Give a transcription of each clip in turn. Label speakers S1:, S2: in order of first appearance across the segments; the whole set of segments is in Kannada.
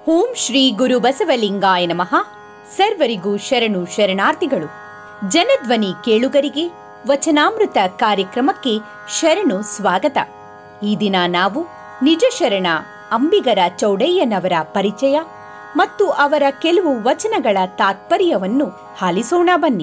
S1: ಓಂ ಶ್ರೀ ಗುರು ಬಸವಲಿಂಗಾಯ ನಮಃ ಸರ್ವರಿಗೂ ಶರಣು ಶರಣಾರ್ಥಿಗಳು ಜನಧ್ವನಿ ಕೇಳುಗರಿಗೆ ವಚನಾಮೃತ ಕಾರ್ಯಕ್ರಮಕ್ಕೆ ಶರಣು ಸ್ವಾಗತ ಈ ದಿನ ನಾವು ನಿಜ ಶರಣ ಅಂಬಿಗರ ಚೌಡಯ್ಯನವರ ಪರಿಚಯ ಮತ್ತು ಅವರ ಕೆಲವು ವಚನಗಳ ತಾತ್ಪರ್ಯವನ್ನು ಆಲಿಸೋಣ ಬನ್ನಿ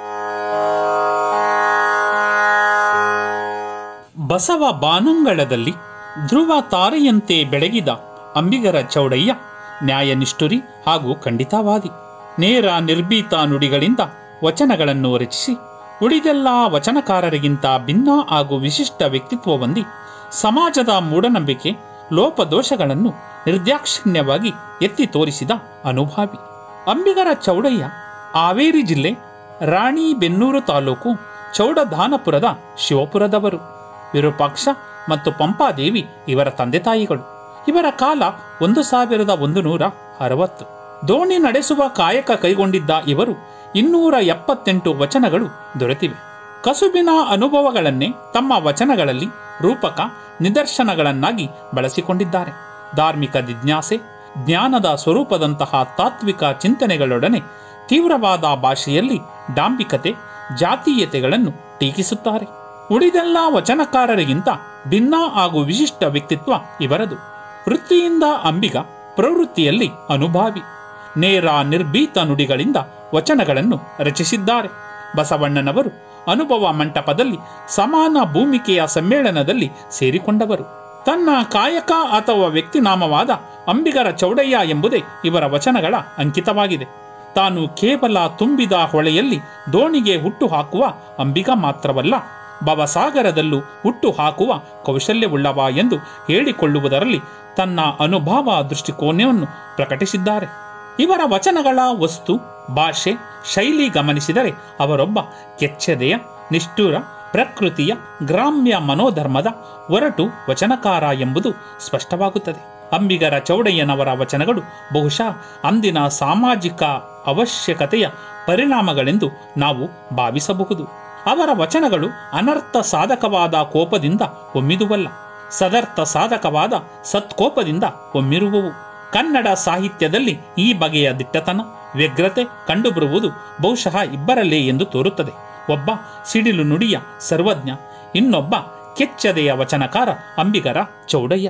S2: ಬಸವ ಬಾನಂಗಳದಲ್ಲಿ ಧ್ರುವ ತಾರೆಯಂತೆ ಬೆಳಗಿದ ಅಂಬಿಗರ ಚೌಡಯ್ಯ ನ್ಯಾಯನಿಷ್ಠುರಿ ಹಾಗೂ ಖಂಡಿತವಾದಿ ನೇರ ನಿರ್ಭೀತ ನುಡಿಗಳಿಂದ ವಚನಗಳನ್ನು ರಚಿಸಿ ಉಳಿದೆಲ್ಲ ವಚನಕಾರರಿಗಿಂತ ಭಿನ್ನ ಹಾಗೂ ವಿಶಿಷ್ಟ ವ್ಯಕ್ತಿತ್ವ ಹೊಂದಿ ಸಮಾಜದ ಮೂಢನಂಬಿಕೆ ಲೋಪದೋಷಗಳನ್ನು ನಿರ್ದಾಕ್ಷಿಣ್ಯವಾಗಿ ಎತ್ತಿ ತೋರಿಸಿದ ಅನುಭಾವಿ ಅಂಬಿಗರ ಚೌಡಯ್ಯ ಹಾವೇರಿ ಜಿಲ್ಲೆ ರಾಣಿಬೆನ್ನೂರು ತಾಲೂಕು ಚೌಡಧಾನಪುರದ ಶಿವಪುರದವರು ವಿರೂಪಾಕ್ಷ ಮತ್ತು ಪಂಪಾದೇವಿ ಇವರ ತಂದೆ ತಾಯಿಗಳು ಇವರ ಕಾಲ ಒಂದು ಸಾವಿರದ ಒಂದು ನೂರ ಅರವತ್ತು ದೋಣಿ ನಡೆಸುವ ಕಾಯಕ ಕೈಗೊಂಡಿದ್ದ ಇವರು ಇನ್ನೂರ ಎಪ್ಪತ್ತೆಂಟು ವಚನಗಳು ದೊರೆತಿವೆ ಕಸುಬಿನ ಅನುಭವಗಳನ್ನೇ ತಮ್ಮ ವಚನಗಳಲ್ಲಿ ರೂಪಕ ನಿದರ್ಶನಗಳನ್ನಾಗಿ ಬಳಸಿಕೊಂಡಿದ್ದಾರೆ ಧಾರ್ಮಿಕ ಜಿಜ್ಞಾಸೆ ಜ್ಞಾನದ ಸ್ವರೂಪದಂತಹ ತಾತ್ವಿಕ ಚಿಂತನೆಗಳೊಡನೆ ತೀವ್ರವಾದ ಭಾಷೆಯಲ್ಲಿ ಡಾಂಬಿಕತೆ ಜಾತೀಯತೆಗಳನ್ನು ಟೀಕಿಸುತ್ತಾರೆ ಉಳಿದೆಲ್ಲ ವಚನಕಾರರಿಗಿಂತ ಭಿನ್ನ ಹಾಗೂ ವಿಶಿಷ್ಟ ವ್ಯಕ್ತಿತ್ವ ಇವರದು ವೃತ್ತಿಯಿಂದ ಅಂಬಿಗ ಪ್ರವೃತ್ತಿಯಲ್ಲಿ ಅನುಭಾವಿ ನೇರ ನಿರ್ಭೀತ ನುಡಿಗಳಿಂದ ವಚನಗಳನ್ನು ರಚಿಸಿದ್ದಾರೆ ಬಸವಣ್ಣನವರು ಅನುಭವ ಮಂಟಪದಲ್ಲಿ ಸಮಾನ ಭೂಮಿಕೆಯ ಸಮ್ಮೇಳನದಲ್ಲಿ ಸೇರಿಕೊಂಡವರು ತನ್ನ ಕಾಯಕ ಅಥವಾ ವ್ಯಕ್ತಿನಾಮವಾದ ಅಂಬಿಗರ ಚೌಡಯ್ಯ ಎಂಬುದೇ ಇವರ ವಚನಗಳ ಅಂಕಿತವಾಗಿದೆ ತಾನು ಕೇವಲ ತುಂಬಿದ ಹೊಳೆಯಲ್ಲಿ ದೋಣಿಗೆ ಹುಟ್ಟು ಹಾಕುವ ಅಂಬಿಗ ಮಾತ್ರವಲ್ಲ ಭವಸಾಗರದಲ್ಲೂ ಹುಟ್ಟು ಹಾಕುವ ಕೌಶಲ್ಯವುಳ್ಳವ ಎಂದು ಹೇಳಿಕೊಳ್ಳುವುದರಲ್ಲಿ ತನ್ನ ಅನುಭವ ದೃಷ್ಟಿಕೋನವನ್ನು ಪ್ರಕಟಿಸಿದ್ದಾರೆ ಇವರ ವಚನಗಳ ವಸ್ತು ಭಾಷೆ ಶೈಲಿ ಗಮನಿಸಿದರೆ ಅವರೊಬ್ಬ ಕೆಚ್ಚೆದೆಯ ನಿಷ್ಠುರ ಪ್ರಕೃತಿಯ ಗ್ರಾಮ್ಯ ಮನೋಧರ್ಮದ ಒರಟು ವಚನಕಾರ ಎಂಬುದು ಸ್ಪಷ್ಟವಾಗುತ್ತದೆ ಅಂಬಿಗರ ಚೌಡಯ್ಯನವರ ವಚನಗಳು ಬಹುಶಃ ಅಂದಿನ ಸಾಮಾಜಿಕ ಅವಶ್ಯಕತೆಯ ಪರಿಣಾಮಗಳೆಂದು ನಾವು ಭಾವಿಸಬಹುದು ಅವರ ವಚನಗಳು ಅನರ್ಥ ಸಾಧಕವಾದ ಕೋಪದಿಂದ ಒಮ್ಮಿದುವಲ್ಲ ಸದರ್ಥ ಸಾಧಕವಾದ ಸತ್ಕೋಪದಿಂದ ಒಮ್ಮಿರುವವು ಕನ್ನಡ ಸಾಹಿತ್ಯದಲ್ಲಿ ಈ ಬಗೆಯ ದಿಟ್ಟತನ ವ್ಯಗ್ರತೆ ಕಂಡುಬರುವುದು ಬಹುಶಃ ಇಬ್ಬರಲ್ಲೇ ಎಂದು ತೋರುತ್ತದೆ ಒಬ್ಬ ಸಿಡಿಲು ನುಡಿಯ ಸರ್ವಜ್ಞ ಇನ್ನೊಬ್ಬ ಕೆಚ್ಚದೆಯ ವಚನಕಾರ ಅಂಬಿಗರ ಚೌಡಯ್ಯ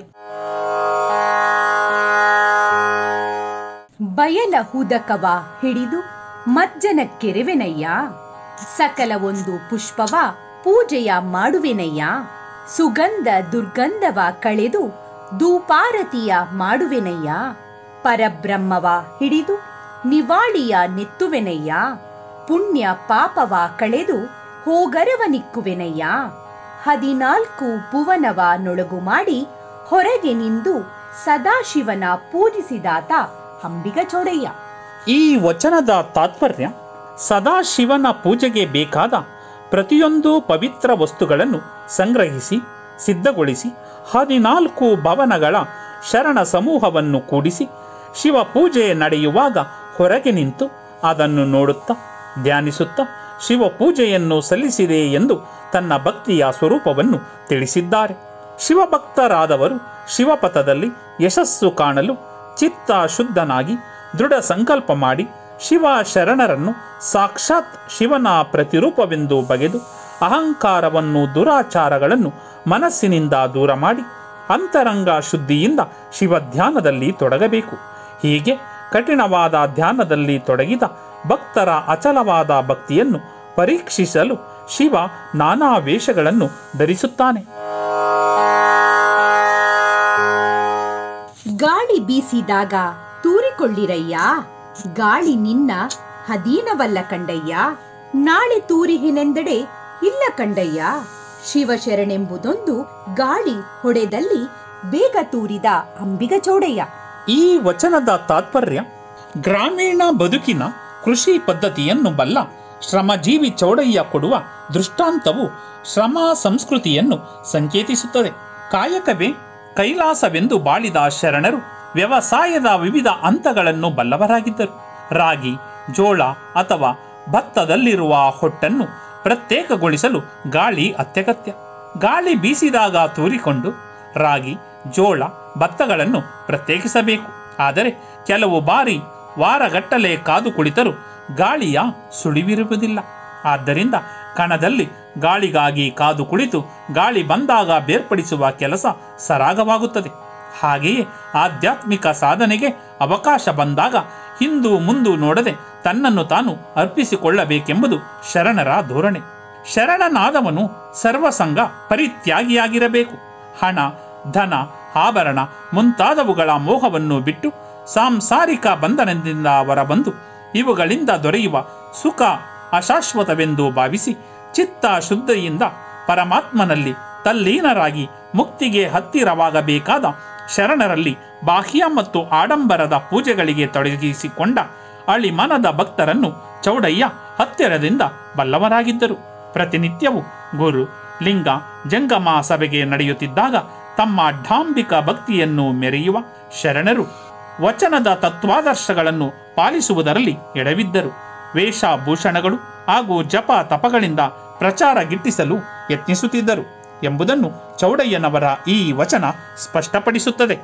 S1: ಬಯಲ ಹೂದಕವ ಹಿಡಿದು ಮಜ್ಜನ ಕೆರೆವೆನಯ್ಯ ಸಕಲ ಒಂದು ಪುಷ್ಪವ ಪೂಜೆಯ ಮಾಡುವೆನಯ್ಯ ಸುಗಂಧ ದುರ್ಗಂಧವ ಕಳೆದು ಧೂಪಾರತಿಯ ಮಾಡುವೆನಯ್ಯ ಪರಬ್ರಹ್ಮವ ಹಿಡಿದು ನಿವಾಳಿಯ ನೆತ್ತುವೆನಯ್ಯ ಪುಣ್ಯ ಪಾಪವ ಕಳೆದು ಹೋಗರವನಿಕ್ಕುವೆನಯ್ಯ ಹದಿನಾಲ್ಕು ಭುವನವ ನೊಳಗು ಮಾಡಿ ಹೊರಗೆ ನಿಂದು ಸದಾಶಿವನ ಪೂಜಿಸಿದಾತ ಅಂಬಿಗ ಚೌಡಯ್ಯ
S2: ಈ ವಚನದ ತಾತ್ಪರ್ಯ ಸದಾಶಿವನ ಪೂಜೆಗೆ ಬೇಕಾದ ಪ್ರತಿಯೊಂದು ಪವಿತ್ರ ವಸ್ತುಗಳನ್ನು ಸಂಗ್ರಹಿಸಿ ಸಿದ್ಧಗೊಳಿಸಿ ಹದಿನಾಲ್ಕು ಭವನಗಳ ಶರಣ ಸಮೂಹವನ್ನು ಕೂಡಿಸಿ ಶಿವ ಪೂಜೆ ನಡೆಯುವಾಗ ಹೊರಗೆ ನಿಂತು ಅದನ್ನು ನೋಡುತ್ತಾ ಧ್ಯಾನಿಸುತ್ತಾ ಶಿವ ಪೂಜೆಯನ್ನು ಸಲ್ಲಿಸಿದೆ ಎಂದು ತನ್ನ ಭಕ್ತಿಯ ಸ್ವರೂಪವನ್ನು ತಿಳಿಸಿದ್ದಾರೆ ಶಿವಭಕ್ತರಾದವರು ಶಿವಪಥದಲ್ಲಿ ಯಶಸ್ಸು ಕಾಣಲು ಚಿತ್ತ ಶುದ್ಧನಾಗಿ ದೃಢ ಸಂಕಲ್ಪ ಮಾಡಿ ಶಿವ ಶರಣರನ್ನು ಸಾಕ್ಷಾತ್ ಶಿವನ ಪ್ರತಿರೂಪವೆಂದು ಬಗೆದು ಅಹಂಕಾರವನ್ನು ದುರಾಚಾರಗಳನ್ನು ಮನಸ್ಸಿನಿಂದ ದೂರ ಮಾಡಿ ಅಂತರಂಗ ಶುದ್ಧಿಯಿಂದ ಶಿವಧ್ಯಾನದಲ್ಲಿ ತೊಡಗಬೇಕು ಹೀಗೆ ಕಠಿಣವಾದ ಧ್ಯಾನದಲ್ಲಿ ತೊಡಗಿದ ಭಕ್ತರ ಅಚಲವಾದ ಭಕ್ತಿಯನ್ನು ಪರೀಕ್ಷಿಸಲು ಶಿವ ನಾನಾ ವೇಷಗಳನ್ನು ಧರಿಸುತ್ತಾನೆ
S1: ಗಾಳಿ ಬೀಸಿದಾಗ ತೂರಿಕೊಳ್ಳಿರಯ್ಯ ಗಾಳಿ ನಿನ್ನ ಅಧೀನವಲ್ಲ ಕಂಡಯ್ಯ ನಾಳೆ ತೂರಿಹಿನೆಂದೆಡೆ ಇಲ್ಲ ಕಂಡಯ್ಯ ಶಿವಶರಣೆಂಬುದೊಂದು ಗಾಳಿ ಹೊಡೆದಲ್ಲಿ ಬೇಗ ತೂರಿದ ಅಂಬಿಗ ಚೌಡಯ್ಯ
S2: ಈ ವಚನದ ತಾತ್ಪರ್ಯ ಗ್ರಾಮೀಣ ಬದುಕಿನ ಕೃಷಿ ಪದ್ಧತಿಯನ್ನು ಬಲ್ಲ ಶ್ರಮಜೀವಿ ಚೌಡಯ್ಯ ಕೊಡುವ ದೃಷ್ಟಾಂತವು ಶ್ರಮ ಸಂಸ್ಕೃತಿಯನ್ನು ಸಂಕೇತಿಸುತ್ತದೆ ಕಾಯಕವೇ ಕೈಲಾಸವೆಂದು ಬಾಳಿದ ಶರಣರು ವ್ಯವಸಾಯದ ವಿವಿಧ ಹಂತಗಳನ್ನು ಬಲ್ಲವರಾಗಿದ್ದರು ರಾಗಿ ಜೋಳ ಅಥವಾ ಭತ್ತದಲ್ಲಿರುವ ಹೊಟ್ಟನ್ನು ಪ್ರತ್ಯೇಕಗೊಳಿಸಲು ಗಾಳಿ ಅತ್ಯಗತ್ಯ ಗಾಳಿ ಬೀಸಿದಾಗ ತೂರಿಕೊಂಡು ರಾಗಿ ಜೋಳ ಭತ್ತಗಳನ್ನು ಪ್ರತ್ಯೇಕಿಸಬೇಕು ಆದರೆ ಕೆಲವು ಬಾರಿ ವಾರಗಟ್ಟಲೆ ಕಾದು ಕುಳಿತರೂ ಗಾಳಿಯ ಸುಳಿವಿರುವುದಿಲ್ಲ ಆದ್ದರಿಂದ ಕಣದಲ್ಲಿ ಗಾಳಿಗಾಗಿ ಕಾದು ಕುಳಿತು ಗಾಳಿ ಬಂದಾಗ ಬೇರ್ಪಡಿಸುವ ಕೆಲಸ ಸರಾಗವಾಗುತ್ತದೆ ಹಾಗೆಯೇ ಆಧ್ಯಾತ್ಮಿಕ ಸಾಧನೆಗೆ ಅವಕಾಶ ಬಂದಾಗ ಹಿಂದು ಮುಂದು ನೋಡದೆ ತನ್ನನ್ನು ತಾನು ಅರ್ಪಿಸಿಕೊಳ್ಳಬೇಕೆಂಬುದು ಶರಣರ ಧೋರಣೆ ಶರಣನಾದವನು ಸರ್ವಸಂಗ ಪರಿತ್ಯಾಗಿಯಾಗಿರಬೇಕು ಹಣ ಧನ ಆಭರಣ ಮುಂತಾದವುಗಳ ಮೋಹವನ್ನು ಬಿಟ್ಟು ಸಾಂಸಾರಿಕ ಬಂಧನದಿಂದ ಹೊರಬಂದು ಇವುಗಳಿಂದ ದೊರೆಯುವ ಸುಖ ಅಶಾಶ್ವತವೆಂದು ಭಾವಿಸಿ ಚಿತ್ತ ಶುದ್ಧಿಯಿಂದ ಪರಮಾತ್ಮನಲ್ಲಿ ತಲ್ಲೀನರಾಗಿ ಮುಕ್ತಿಗೆ ಹತ್ತಿರವಾಗಬೇಕಾದ ಶರಣರಲ್ಲಿ ಬಾಹ್ಯ ಮತ್ತು ಆಡಂಬರದ ಪೂಜೆಗಳಿಗೆ ತೊಡಗಿಸಿಕೊಂಡ ಅಳಿಮನದ ಭಕ್ತರನ್ನು ಚೌಡಯ್ಯ ಹತ್ತಿರದಿಂದ ಬಲ್ಲವರಾಗಿದ್ದರು ಪ್ರತಿನಿತ್ಯವೂ ಗುರು ಲಿಂಗ ಜಂಗಮ ಸಭೆಗೆ ನಡೆಯುತ್ತಿದ್ದಾಗ ತಮ್ಮ ಢಾಂಬಿಕ ಭಕ್ತಿಯನ್ನು ಮೆರೆಯುವ ಶರಣರು ವಚನದ ತತ್ವಾದರ್ಶಗಳನ್ನು ಪಾಲಿಸುವುದರಲ್ಲಿ ಎಡವಿದ್ದರು ವೇಷಭೂಷಣಗಳು ಹಾಗೂ ಜಪ ತಪಗಳಿಂದ ಪ್ರಚಾರ ಗಿಟ್ಟಿಸಲು ಯತ್ನಿಸುತ್ತಿದ್ದರು ಎಂಬುದನ್ನು ಚೌಡಯ್ಯನವರ ಈ ವಚನ ಸ್ಪಷ್ಟಪಡಿಸುತ್ತದೆ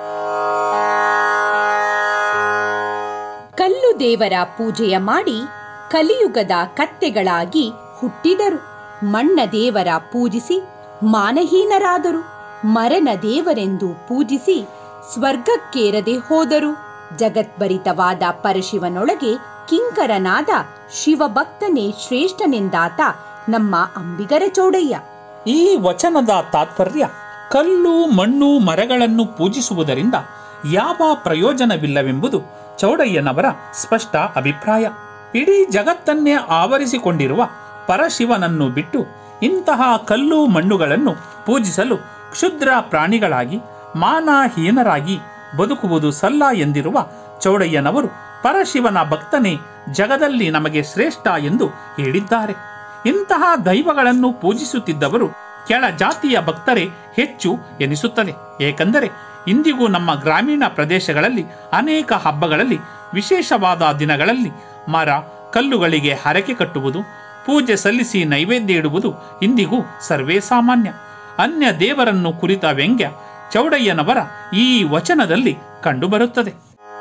S1: ಕಲ್ಲು ದೇವರ ಪೂಜೆಯ ಮಾಡಿ ಕಲಿಯುಗದ ಕತ್ತೆಗಳಾಗಿ ಹುಟ್ಟಿದರು ಮಣ್ಣ ದೇವರ ಪೂಜಿಸಿ ಮಾನಹೀನರಾದರು ಮರನ ದೇವರೆಂದು ಪೂಜಿಸಿ ಸ್ವರ್ಗಕ್ಕೇರದೆ ಹೋದರು ಜಗದ್ಭರಿತವಾದ ಪರಶಿವನೊಳಗೆ ಕಿಂಕರನಾದ ಶಿವಭಕ್ತನೇ ಶ್ರೇಷ್ಠನೆಂದಾತ ನಮ್ಮ ಅಂಬಿಗರ ಚೌಡಯ್ಯ
S2: ಈ ವಚನದ ತಾತ್ಪರ್ಯ ಕಲ್ಲು ಮಣ್ಣು ಮರಗಳನ್ನು ಪೂಜಿಸುವುದರಿಂದ ಯಾವ ಪ್ರಯೋಜನವಿಲ್ಲವೆಂಬುದು ಚೌಡಯ್ಯನವರ ಸ್ಪಷ್ಟ ಅಭಿಪ್ರಾಯ ಇಡೀ ಜಗತ್ತನ್ನೇ ಆವರಿಸಿಕೊಂಡಿರುವ ಪರಶಿವನನ್ನು ಬಿಟ್ಟು ಇಂತಹ ಕಲ್ಲು ಮಣ್ಣುಗಳನ್ನು ಪೂಜಿಸಲು ಕ್ಷುದ್ರ ಪ್ರಾಣಿಗಳಾಗಿ ಮಾನಹೀನರಾಗಿ ಬದುಕುವುದು ಸಲ್ಲ ಎಂದಿರುವ ಚೌಡಯ್ಯನವರು ಪರಶಿವನ ಭಕ್ತನೇ ಜಗದಲ್ಲಿ ನಮಗೆ ಶ್ರೇಷ್ಠ ಎಂದು ಹೇಳಿದ್ದಾರೆ ಇಂತಹ ದೈವಗಳನ್ನು ಪೂಜಿಸುತ್ತಿದ್ದವರು ಕೆಳ ಜಾತಿಯ ಭಕ್ತರೇ ಹೆಚ್ಚು ಎನಿಸುತ್ತದೆ ಏಕೆಂದರೆ ಇಂದಿಗೂ ನಮ್ಮ ಗ್ರಾಮೀಣ ಪ್ರದೇಶಗಳಲ್ಲಿ ಅನೇಕ ಹಬ್ಬಗಳಲ್ಲಿ ವಿಶೇಷವಾದ ದಿನಗಳಲ್ಲಿ ಮರ ಕಲ್ಲುಗಳಿಗೆ ಹರಕೆ ಕಟ್ಟುವುದು ಪೂಜೆ ಸಲ್ಲಿಸಿ ನೈವೇದ್ಯ ಇಡುವುದು ಇಂದಿಗೂ ಸರ್ವೇ ಸಾಮಾನ್ಯ ಅನ್ಯ ದೇವರನ್ನು ಕುರಿತ ವ್ಯಂಗ್ಯ ಚೌಡಯ್ಯನವರ ಈ ವಚನದಲ್ಲಿ ಕಂಡುಬರುತ್ತದೆ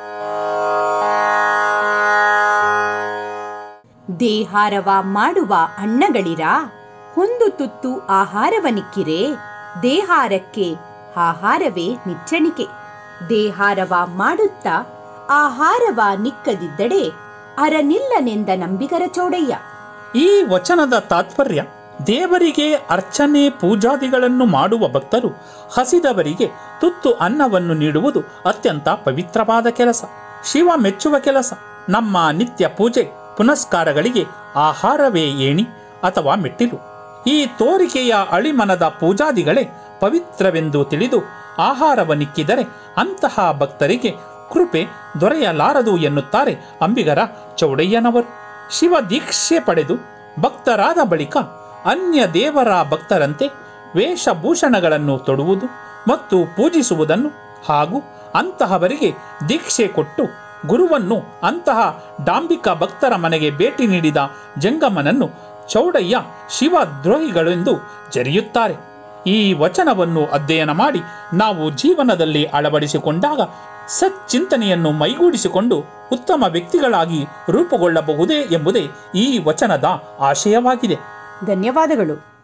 S1: ದೇಹಾರವ ಮಾಡುವ ಅಣ್ಣಗಳಿರ ಒಂದು ತುತ್ತು ಆಹಾರವನಿಕ್ಕಿರೆ ದೇಹಾರಕ್ಕೆ ಆಹಾರವೇ ನಿಚ್ಚಣಿಕೆ ದೇಹಾರವ ಮಾಡುತ್ತಾ ಆಹಾರವ ನಿಕ್ಕದಿದ್ದಡೆ ಅರನಿಲ್ಲನೆಂದ ನಂಬಿಗರ ಚೌಡಯ್ಯ
S2: ಈ ವಚನದ ತಾತ್ಪರ್ಯ ದೇವರಿಗೆ ಅರ್ಚನೆ ಪೂಜಾದಿಗಳನ್ನು ಮಾಡುವ ಭಕ್ತರು ಹಸಿದವರಿಗೆ ತುತ್ತು ಅನ್ನವನ್ನು ನೀಡುವುದು ಅತ್ಯಂತ ಪವಿತ್ರವಾದ ಕೆಲಸ ಶಿವ ಮೆಚ್ಚುವ ಕೆಲಸ ನಮ್ಮ ನಿತ್ಯ ಪೂಜೆ ಪುನಸ್ಕಾರಗಳಿಗೆ ಆಹಾರವೇ ಏಣಿ ಅಥವಾ ಮೆಟ್ಟಿಲು ಈ ತೋರಿಕೆಯ ಅಳಿಮನದ ಪೂಜಾದಿಗಳೇ ಪವಿತ್ರವೆಂದು ತಿಳಿದು ಆಹಾರವನ್ನಿಕ್ಕಿದರೆ ಅಂತಹ ಭಕ್ತರಿಗೆ ಕೃಪೆ ದೊರೆಯಲಾರದು ಎನ್ನುತ್ತಾರೆ ಅಂಬಿಗರ ಚೌಡಯ್ಯನವರು ಶಿವ ದೀಕ್ಷೆ ಪಡೆದು ಭಕ್ತರಾದ ಬಳಿಕ ಅನ್ಯ ದೇವರ ಭಕ್ತರಂತೆ ವೇಷಭೂಷಣಗಳನ್ನು ತೊಡುವುದು ಮತ್ತು ಪೂಜಿಸುವುದನ್ನು ಹಾಗೂ ಅಂತಹವರಿಗೆ ದೀಕ್ಷೆ ಕೊಟ್ಟು ಗುರುವನ್ನು ಅಂತಹ ಡಾಂಬಿಕ ಭಕ್ತರ ಮನೆಗೆ ಭೇಟಿ ನೀಡಿದ ಜಂಗಮನನ್ನು ಚೌಡಯ್ಯ ಶಿವದ್ರೋಹಿಗಳೆಂದು ಜರಿಯುತ್ತಾರೆ ಈ ವಚನವನ್ನು ಅಧ್ಯಯನ ಮಾಡಿ ನಾವು ಜೀವನದಲ್ಲಿ ಅಳವಡಿಸಿಕೊಂಡಾಗ ಸಚ್ಚಿಂತನೆಯನ್ನು ಮೈಗೂಡಿಸಿಕೊಂಡು ಉತ್ತಮ ವ್ಯಕ್ತಿಗಳಾಗಿ ರೂಪುಗೊಳ್ಳಬಹುದೇ ಎಂಬುದೇ ಈ ವಚನದ ಆಶಯವಾಗಿದೆ
S1: ಧನ್ಯವಾದಗಳು